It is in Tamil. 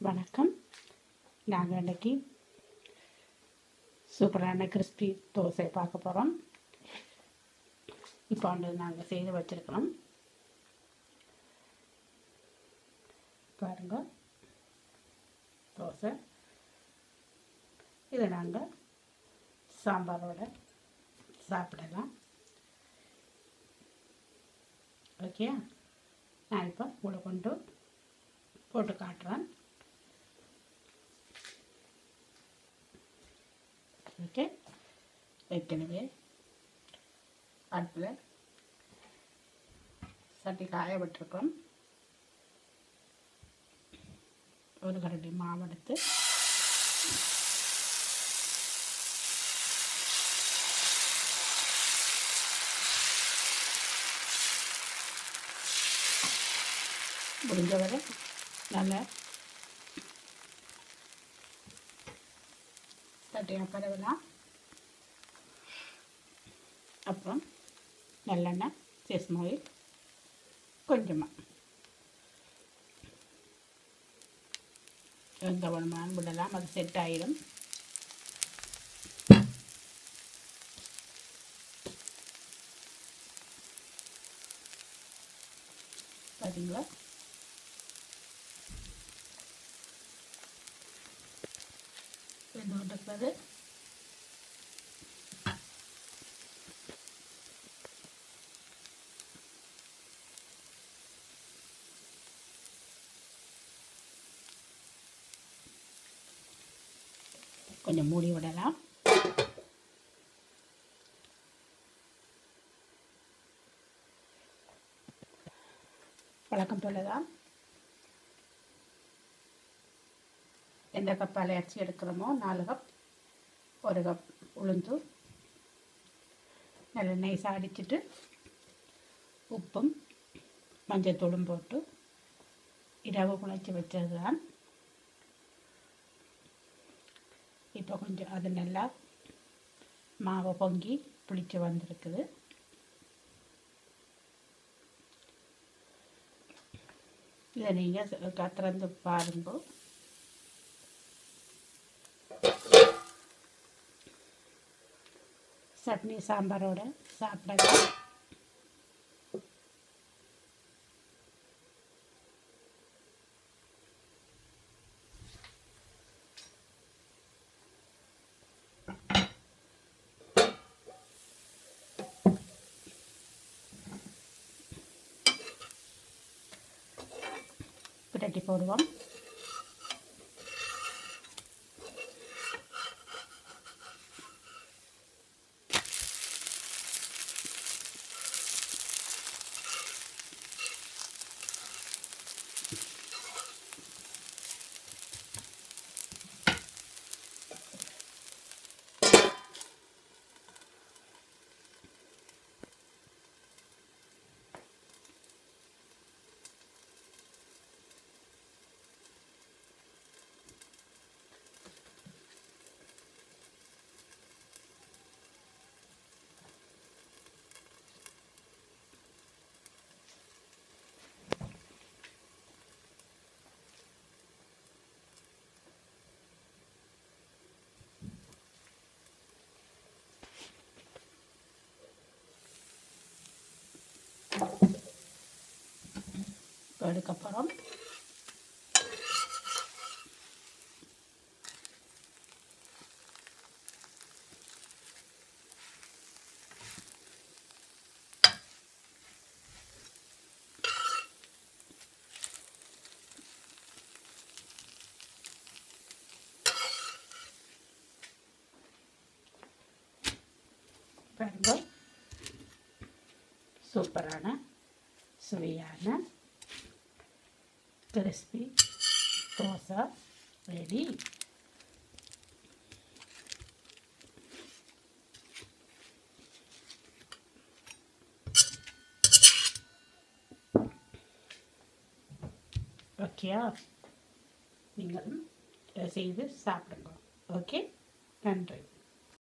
வணக்கம் நாங்கள் இன்னைக்கு சூப்பரான கிறிஸ்பி தோசை பார்க்க போகிறோம் இப்போ வந்து நாங்கள் செய்து வச்சுருக்கிறோம் பாருங்க தோசை இதை நாங்கள் சாம்பாரோட சாப்பிடலாம் ஓகே நான் இப்போ உங்களை கொண்டு போட்டு காட்டுறேன் ஓகே ஏற்கனவே அடுப்பில் சட்டி காய விட்டுருக்கோம் ஒரு கரண்டி மாவு எடுத்து முடிஞ்ச வரை நல்லா தட்டின பரவலாம் அப்புறம் நல்லெண்ணெய் சேஸ்ம் ஆயில் கொஞ்சமாக எங்கே வேணுமானு விடலாம் அது செட் ஆயிடும் பார்த்தீங்களா வெந்து கொண்டிருக்கிறது கொஞ்சம் மூடி விடலாம் வழக்கம் போல தான் எந்த கப்பால் அரிசி எடுக்கிறோமோ நாலு கப் ஒரு கப் உளுந்து நல்லா நைஸாக அடிச்சிட்டு உப்பும் மஞ்சத்தூளும் போட்டு இரவு குழைச்சி வச்சது தான் இப்போ கொஞ்சம் அது நல்லா மாவை பொங்கி புளிச்சு வந்திருக்குது இதை நீங்கள் திறந்து பாருங்க சட்னி சாம்பாரோட சாப்பிடலாம் புரட்டி போடுவோம் அதுக்கப்புறம் பாருங்க சூப்பரான சுவையான கிறிஸ்பி தோசை ரெடி ஓகேயா நீங்களும் செய்து சாப்பிடுங்க ஓகே நன்றி